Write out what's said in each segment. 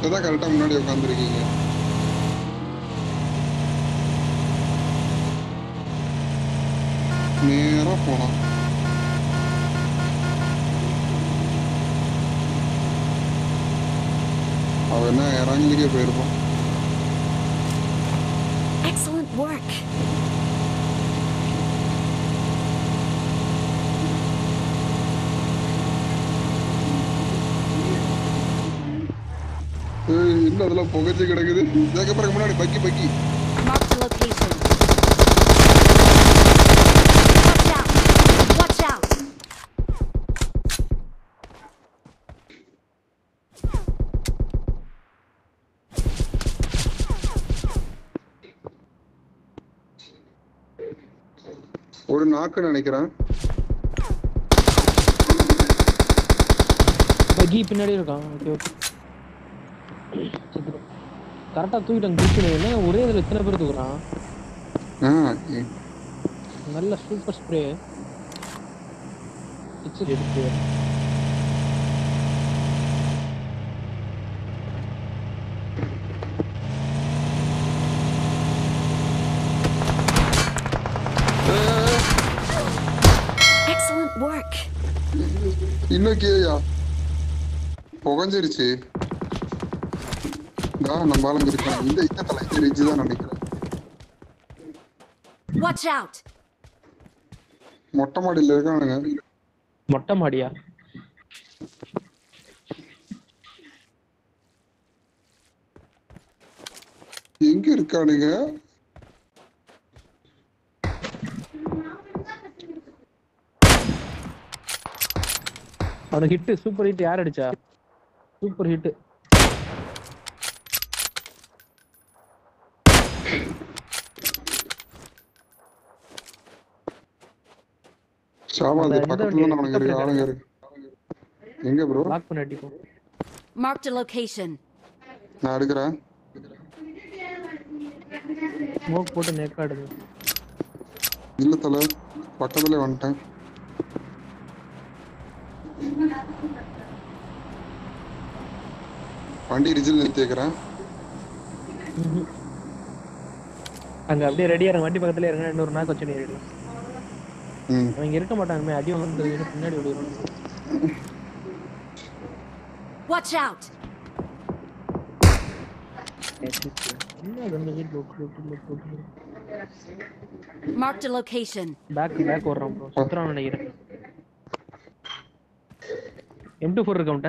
இப்பதான் கரெக்டா முன்னாடி உட்காந்துருக்கீங்க நேரா போலாம் அவன் என்ன இறங்கிலேயே போயிருப்பான் Excellent work. ஏய், என்ன அதெல்லாம் புகைச்சு கிடக்குது அதுக்கப்புறம் முன்னாடி பக்கி பக்கி Marked a location. Watch out! Watch out! ஒரு நாக்கு நினைக்கிறேன் பகி பின்னாடி இருக்கான் ஓகே ஓகே கரெக்டாக தூக்கிட்டாங்க தூக்கிடு என்ன ஒரே இதில் எத்தனை பேர் தூக்குறான் ஆ ஏ- நல்ல சூப்பர் ஸ்ப்ரே எடுத்து Excellent work. இன்னும் கீழயா புகஞ்சிருச்சு நான் நம்ம ஆளுங்க இருக்கான் இந்த இந்த தலை இந்த ரிஜ் தான் நினைக்கிறேன் Watch out! மொட்டை மாடியில இருக்கானுங்க மொட்டை மாடியா எங்க இருக்கானுங்க அவனுக்கு ஹிட் சூப்பர் ஹிட் யார் அடிச்சா சூப்பர் ஹிட் சாவா அது அந்த இந்த பக்கத்துல தான் வண்டி- அவனுங்க இருக்கு ஆளுங்க இருக்கு எங்க ப்ரோ லாக் பண்ணி அடிப்போம் Marked a location. நான் எடுக்கிறேன் ஸ்மோக் போட்டு நெக்காடுது இல்ல தலை பக்கத்துல வந்துட்டேன் வண்டி ரிஜில் நிறுத்தி வைக்கிறேன் அங்க அப்படியே ரெடியா இருங்க வண்டி பக்கத்துல இருங்க இன்னொரு நாக்கு வச்சு நேரிடலாம் ம் அவங்க இருக்க மாட்டாங்க அடி வந்து பின்னாடி ஓடிடுவாங்க Watch out! என்ன அது அந்த வீட் load load load load Marked a location. Back back ஓடுறான் ப்ரோ சுத்துறான் நினைக்கிறேன் எம் டூ ஃபோர் இருக்கவுண்ட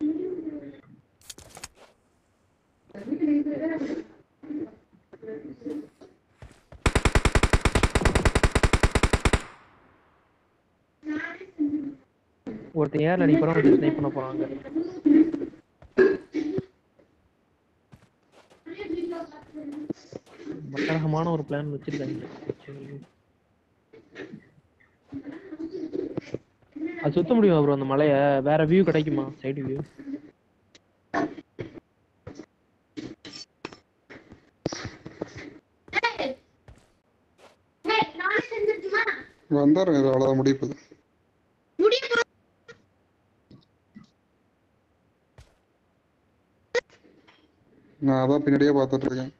ஒருத்தன் ஏர்ல அடி போறான் ஒருத்தன் ஸ்னைப் பண்ண போறாங்க மட்டரகமான ஒரு பிளான் வச்சிருக்காங்க அது சுத்த முடியுமா ப்ரோ அந்த மலைய வேற வியூ கிடைக்குமா சைடு வியூ வந்தாரு அவ்வளவுதான் முடிப்பது நான் அதான் பின்னாடியே பார்த்துட்டு இருக்கேன்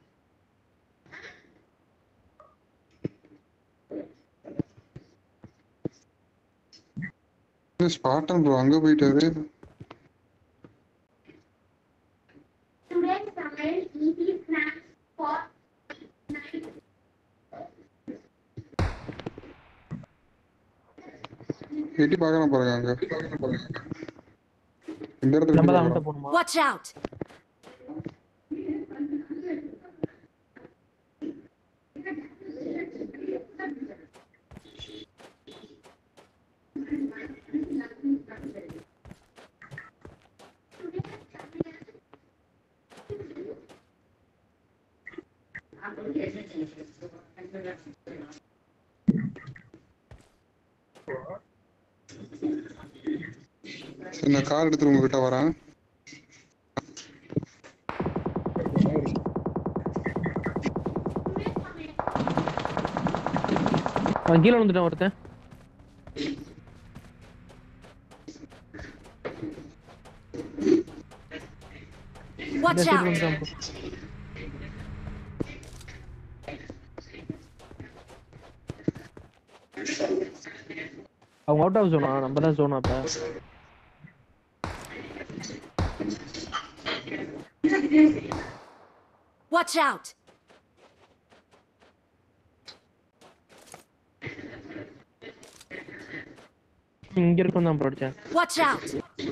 ஸ்பாட்டன் ப்ரோ அங்க போயிட்டாரு Today's summer easy snacks for எட்டி பார்க்கலாம் பாருங்க அங்க இந்த இடத்துல நம்ம எட்டி தான் அவன்கிட்ட பார்க்கலாம். போகணுமா Watch out! சரி நான் கார் எடுத்துட்டு உங்ககிட்ட வரேன் அவன் கீழே வந்துட்டான் ஒருத்தன் Watch சைடு out! வந்துட்டான் bro. அவங்க அவுட் ஆஃப் ஜோனா நம்ம தான் ஜோனா அப்ப Watch out! இங்க இருக்கும் தான் படிச்சேன் Watch out!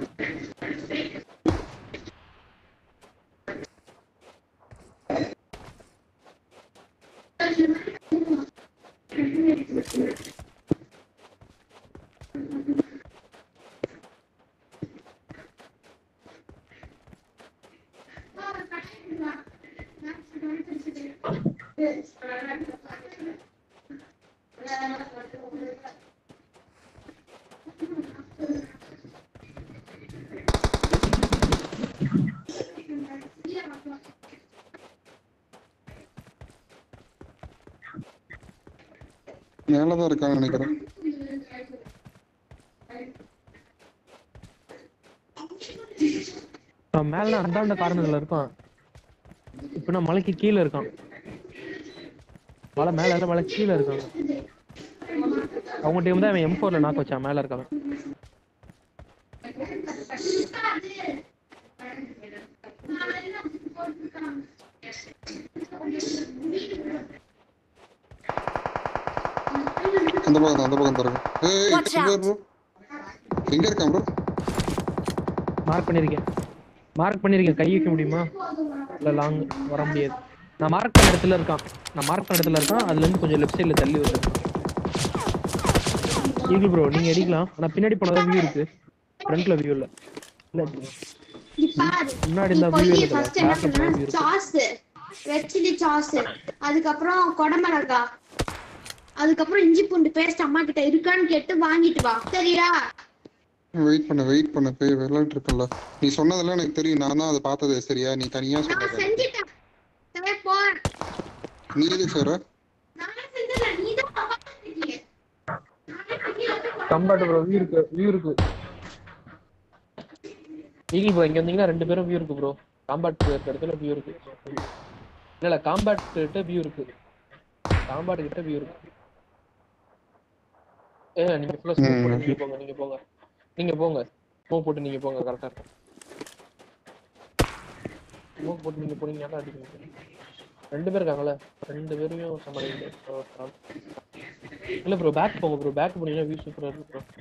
மேலதான் இருக்கான்னு நினைக்கிறேன் அவன் மேல அந்தாண்ட கார்னர்ல இருக்கான் இப்ப நான் மலைக்கு கீழே இருக்கான் மலை மேல இல்ல மலை கீழே இருக்காங்க அவங்க டீம் தான் அவன் எம் ஃபோர்ல நாக்கு வச்சான் மேல இருக்காங்க அந்த பக்கம் தான், அந்த பக்கம் தரங்க ஏய் Watch இங்க out. ப்ரோ எங்க இருக்கான் ப்ரோ மார்க் பண்ணிருக்கேன் மார்க் பண்ணிருக்கேன் கை வைக்க முடியுமா இல்ல லாங் வர முடியாது நான் மார்க் பண்ண இடத்துல இருக்கான் நான் மார்க் பண்ண இடத்துல இருக்கான் அதுல இருந்து கொஞ்சம் லெஃப்ட் சைடுல தள்ளி வருது ஈகிள் ப்ரோ நீங்க அடிக்கலாம் ஆனா பின்னாடி போனதா வியூ இருக்கு ஃப்ரண்ட்ல வியூ இல்ல இல்ல நீ பாரு முன்னாடி நீ இந்த போய் view இருக்குல்ல, ஃபர்ஸ்ட் என்ன back ல பண்ணு view இருக்கு. சாஸ் ரெட் சில்லி சாஸ் அதுக்கப்புறம் கொடமிளகா அதுக்கப்புறம் இஞ்சி பூண்டு பேஸ்ட் அம்மா கிட்ட இருக்கான்னு கேட்டு வாங்கிட்டு வா சரியா வெயிட் பண்ண வெயிட் பண்ண போய் விளையாட்டு இருக்கல நீ சொன்னதெல்லாம் எனக்கு தெரியும் நான் தான் அதை பார்த்தது சரியா நீ தனியா நான் சொல்ற செஞ்சுட்டேன் சரி போ நீ எதுக்கு சொல்ற நான் செஞ்சல நீ தான் தப்பா செஞ்சியே கம்பாட் ப்ரோ வியூ இருக்கு வியூ இருக்கு ஈகிள் ப்ரோ இங்க வந்தீங்கன்னா ரெண்டு பேரும் வியூ இருக்கு ப்ரோ காம்பாட் இருக்க இடத்துல வியூ இருக்கு இல்ல இல்ல காம்பாட் கிட்ட வியூ இருக்கு காம்பாட் கிட்ட வியூ இருக்கு ஏ நீங்க ஃபுல்லா ஸ்மோக் ம். போட்டு நீங்க போங்க நீங்க போங்க நீங்க போங்க ஸ்மோக் போட்டு நீங்க போங்க கரெக்டா இருக்கும் ஸ்மோக் போட்டு நீங்க போனீங்க நல்லா அடிக்கணும் ரெண்டு பேர் இருக்காங்கல்ல ரெண்டு பேரையும் சமாளிக்க இல்ல ப்ரோ பேக் போங்க ப்ரோ பேக் போனீங்கன்னா வியூ சூப்பரா இருக்கு ப்ரோ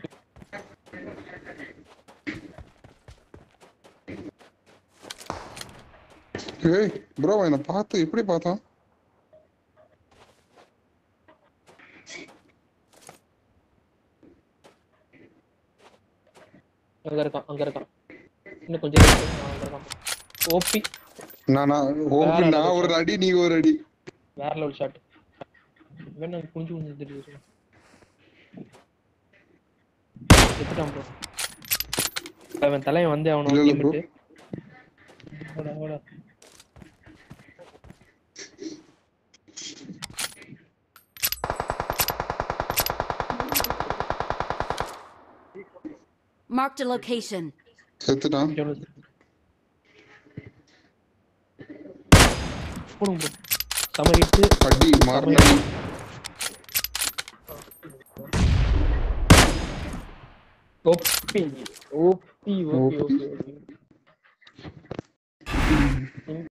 ஏய் ப்ரோ என்ன பார்த்து எப்படி பார்த்தான் அங்க இருக்கான் அங்க இருக்கான் இன்னும் கொஞ்சம் இருக்கு. ஆ, அங்க இருக்கான் ஓபி நான் நான் ஓ, வேற நான் level ஒரு அடி நீ ஒரு அடி வேற லெவல் ஷாட் வேணா குஞ்சு குஞ்சு தெரியுது எடுத்துட்டான் ப்ரோ அவன் தலையன் வந்தே அவனை இல்ல, இல்ல bro. கேமிட்டு ஓடா ஓடா Marked a location. செத்துட்டான் எவ்வளவு போடுங்க ப்ரோ செம ஹிட்டு அடி மாறின அடி OP OP OP OP OP